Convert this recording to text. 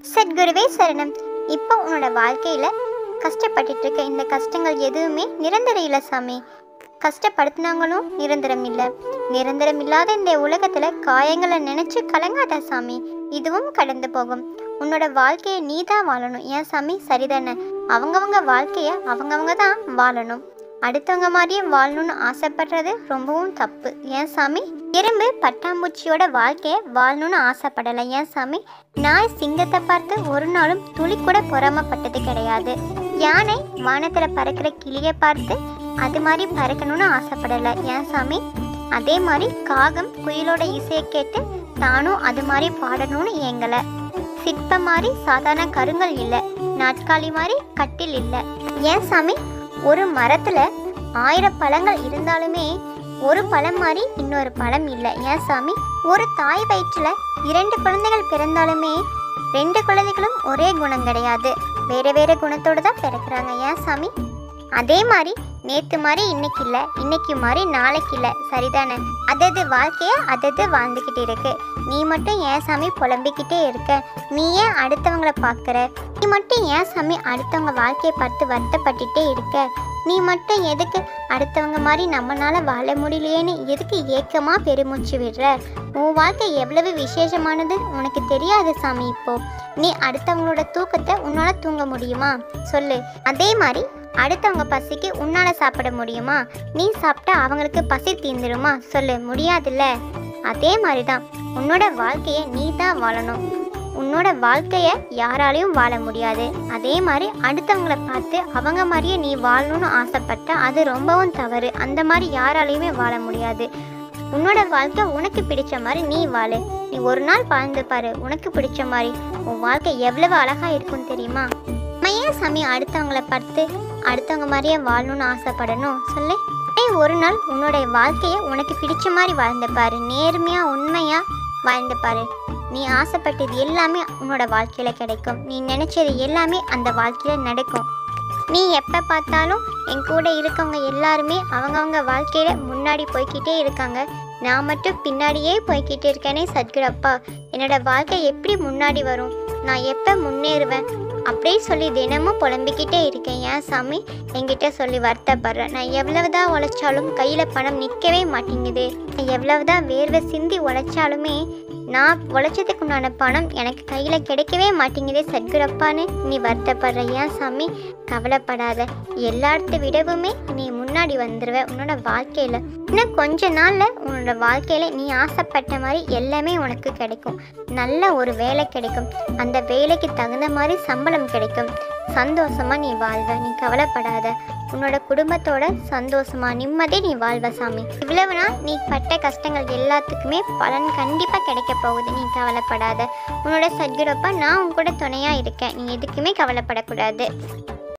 சத்குருவே சரணம் இப்போ உன்னோட வாழ்க்கையில கஷ்டப்பட்டுட்டு இருக்க இந்த கஷ்டங்கள் எதுவுமே நிரந்தரம் இல்லை சாமி கஷ்டப்படுத்தினாங்களும் நிரந்தரம் இல்லை நிரந்தரம் இல்லாத இந்த உலகத்துல காயங்களை நினைச்சு கலங்காத சாமி இதுவும் கடந்து போகும் உன்னோட வாழ்க்கையை நீ தான் வாழணும் ஏன் சாமி சரிதானே அவங்கவங்க வாழ்க்கைய அவங்கவங்க தான் வாழணும் அடுத்தவங்க மாதிரியே வாழணும்னு ஆசைப்படுறது ரொம்பவும் தப்பு ஏன் சாமி எறும்பு பட்டாம்பூச்சியோட வாழ்க்கையை வாழணும்னு ஆசைப்படலை ஏன் சாமி நாய் சிங்கத்தை பார்த்து ஒரு நாளும் துளி கூட பொறாமப்பட்டது கிடையாது யானை வானத்துல பறக்கிற கிளியை பார்த்து அது மாதிரி பறக்கணும்னு ஆசைப்படலை ஏன் சாமி அதே மாதிரி காகம் குயிலோட இசையை கேட்டு தானும் அது மாதிரி பாடணும்னு ஏங்கலை சிற்பம் மாதிரி சாதாரண கருங்கல் இல்லை நாட்காலி மாதிரி கட்டில் இல்லை ஏன் சாமி ஒரு மரத்துல ஆயிரம் பழங்கள் இருந்தாலுமே ஒரு பழம் மாதிரி இன்னொரு பழம் இல்லை ஏன் சாமி ஒரு தாய் வயிற்றுல இரண்டு குழந்தைகள் பிறந்தாலுமே ரெண்டு குழந்தைகளும் ஒரே குணம் கிடையாது வேற வேற குணத்தோட தான் பிறக்கிறாங்க ஏன் சாமி அதே மாதிரி நேத்து மாதிரி இன்னைக்கு இல்லை இன்னைக்கு மாதிரி நாளைக்கு இல்லை சரிதானே அதது வாழ்க்கைய அதது வாழ்ந்துக்கிட்டு இருக்கு நீ மட்டும் ஏன் சாமி புலம்பிக்கிட்டே இருக்க நீ ஏன் அடுத்தவங்கள பார்க்குற நீ மட்டும் ஏன் சாமி அடுத்தவங்க வாழ்க்கையை பார்த்து வருத்தப்பட்டுட்டே இருக்க நீ மட்டும் எதுக்கு அடுத்தவங்க மாதிரி நம்மனால வாழ முடியலையேன்னு எதுக்கு ஏக்கமா பெருமூச்சு விடுற உன் வாழ்க்கை எவ்வளவு விசேஷமானது உனக்கு தெரியாது சாமி இப்போ நீ அடுத்தவங்களோட தூக்கத்தை உன்னால தூங்க முடியுமா சொல்லு அதே மாதிரி அடுத்தவங்க பசிக்கு உன்னால சாப்பிட முடியுமா நீ சாப்பிட்டா அவங்களுக்கு பசி தீந்துருமா சொல்லு முடியாதுல்ல அதே மாதிரி தான் உன்னோட வாழ்க்கையை நீ தான் வாழணும் உன்னோட வாழ்க்கையை யாராலையும் வாழ முடியாது அதே மாதிரி அடுத்தவங்கள பார்த்து அவங்க மாதிரியே நீ வாழணும்னு ஆசைப்பட்டா அது ரொம்பவும் தவறு அந்த மாதிரி யாராலையுமே வாழ முடியாது உன்னோட வாழ்க்கை உனக்கு பிடிச்ச மாதிரி நீ வாழு நீ ஒரு நாள் வாழ்ந்து பாரு உனக்கு பிடிச்ச மாதிரி உன் வாழ்க்கை எவ்வளவு அழகா இருக்கும் தெரியுமா நம்ம ஏன் சாமி அடுத்தவங்கள பார்த்து அடுத்தவங்க மாதிரியே வாழணும்னு ஆசைப்படணும் சொல்லு நீ ஒரு நாள் உன்னோட வாழ்க்கையை உனக்கு பிடிச்ச மாதிரி வாழ்ந்து பாரு நேர்மையா உண்மையா வாழ்ந்து பாரு நீ ஆசைப்பட்டது எல்லாமே உன்னோட வாழ்க்கையில கிடைக்கும் நீ நினைச்சது எல்லாமே அந்த வாழ்க்கையில நடக்கும் நீ எப்போ பார்த்தாலும் என் கூட இருக்கவங்க எல்லாருமே அவங்கவங்க வாழ்க்கையில முன்னாடி போய்க்கிட்டே இருக்காங்க நான் மட்டும் பின்னாடியே போய்க்கிட்டு இருக்கேனே சத்குரப்பா என்னோட வாழ்க்கை எப்படி முன்னாடி வரும் நான் எப்போ முன்னேறுவேன் அப்படியே சொல்லி தினமும் புலம்பிக்கிட்டே இருக்கேன் ஏன் சாமி என்கிட்ட சொல்லி வருத்தப்படுறேன் நான் எவ்வளவுதான் உழைச்சாலும் கையில் பணம் நிற்கவே மாட்டேங்குது நான் எவ்வளவுதான் வேர்வை சிந்தி உழைச்சாலுமே நான் உழைச்சதுக்கு உண்டான பணம் எனக்கு கையில் கிடைக்கவே மாட்டேங்குதே சத்குரப்பான்னு நீ வருத்தப்படுற ஏன் சாமி கவலைப்படாத எல்லாத்த விடவுமே நீ முன்னாடி வந்துடுவ உன்னோட வாழ்க்கையில் இன்னும் கொஞ்ச நாளில் உன்னோட வாழ்க்கையில் நீ ஆசைப்பட்ட மாதிரி எல்லாமே உனக்கு கிடைக்கும் நல்ல ஒரு வேலை கிடைக்கும் அந்த வேலைக்கு தகுந்த மாதிரி சம்பளம் கிடைக்கும் சந்தோஷமா நீ வாழ்வ நீ கவலைப்படாத உன்னோட குடும்பத்தோட சந்தோஷமா நிம்மதி நீ வாழ்வ சாமி இவ்வளவு நாள் நீ பட்ட கஷ்டங்கள் எல்லாத்துக்குமே பலன் கண்டிப்பா கிடைக்க போகுது நீ கவலைப்படாத உன்னோட சத்குரப்பா நான் உன் கூட துணையா இருக்கேன் நீ எதுக்குமே கவலைப்படக்கூடாது